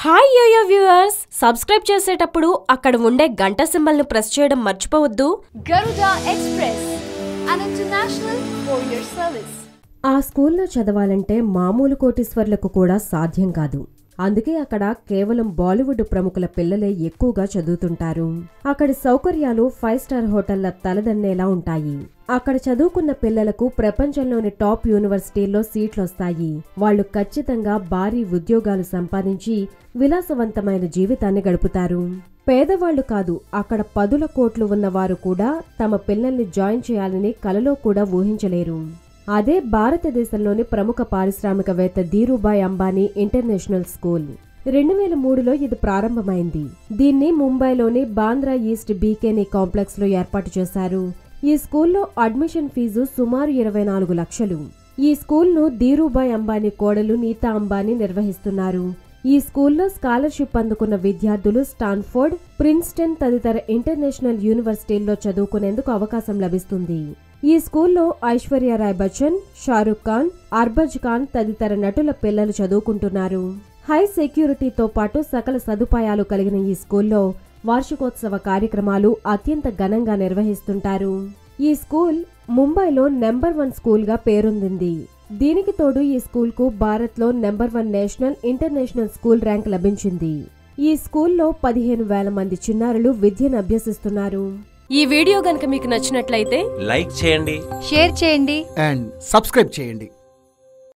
Hi yo-yo viewers subscribe చేసేటప్పుడు అక్కడ ఉండే గంట సింబల్ ను ప్రెస్ చేయడం మర్చిపోవద్దు Garuda Express, an international courier service. ఆ స్కూల్లో చదవాలంటే మామూలు కోటీశ్వర్లకు కూడా సాధ్యం కాదు అందుకే అక్కడ కేవలం బాలీవుడ్ ప్రముఖుల పిల్లలే ఎక్కువగా చదువుతుంటారు అక్కడి సౌకర్యాలు ఫైవ్ స్టార్ హోటళ్ల తలదన్నేలా ఉంటాయి అక్కడ చదువుకున్న పిల్లలకు ప్రపంచంలోని టాప్ యూనివర్సిటీల్లో సీట్లొస్తాయి వాళ్ళు ఖచ్చితంగా భారీ ఉద్యోగాలు సంపాదించి విలాసవంతమైన జీవితాన్ని గడుపుతారు పేదవాళ్లు కాదు అక్కడ పదుల కోట్లు ఉన్నవారు కూడా తమ పిల్లల్ని జాయిన్ చేయాలని కలలో కూడా ఊహించలేరు అదే భారతదేశంలోని ప్రముఖ పారిశ్రామికవేత్త ధీరుభాయ్ అంబానీ ఇంటర్నేషనల్ స్కూల్ రెండు వేల మూడులో ఇది ప్రారంభమైంది దీన్ని ముంబైలోని బాంద్రా ఈస్ట్ బీకేనీ కాంప్లెక్స్ లో ఏర్పాటు చేశారు ఈ స్కూల్లో అడ్మిషన్ ఫీజు సుమారు ఇరవై నాలుగు లక్షలు ఈ స్కూల్ను ధీరుభాయ్ అంబానీ కోడలు నీతా అంబానీ నిర్వహిస్తున్నారు ఈ స్కూల్లో స్కాలర్షిప్ అందుకున్న విద్యార్థులు స్టాన్ఫోర్డ్ ప్రిన్స్టన్ తదితర ఇంటర్నేషనల్ యూనివర్సిటీల్లో చదువుకునేందుకు అవకాశం లభిస్తుంది ఈ స్కూల్లో ఐశ్వర్య రాయ్ బచ్చన్ షారుఖ్ ఖాన్ అర్బజ్ ఖాన్ తదితర నటుల పిల్లలు చదువుకుంటున్నారు హై సెక్యూరిటీతో పాటు సకల సదుపాయాలు కలిగిన ఈ స్కూల్లో వార్షికోత్సవ కార్యక్రమాలు అత్యంత ఘనంగా నిర్వహిస్తుంటారు ఈ స్కూల్ ముంబైలో నెంబర్ వన్ స్కూల్గా పేరొందింది దీనికి తోడు ఈ స్కూల్కు భారత్లో number one national international school rank లభించింది ఈ స్కూల్లో పదిహేను వేల మంది చిన్నారులు విద్యను అభ్యసిస్తున్నారు ఈ వీడియో గనుక మీకు నచ్చినట్లయితే లైక్ చేయండి షేర్ చేయండి అండ్ సబ్స్క్రైబ్ చేయండి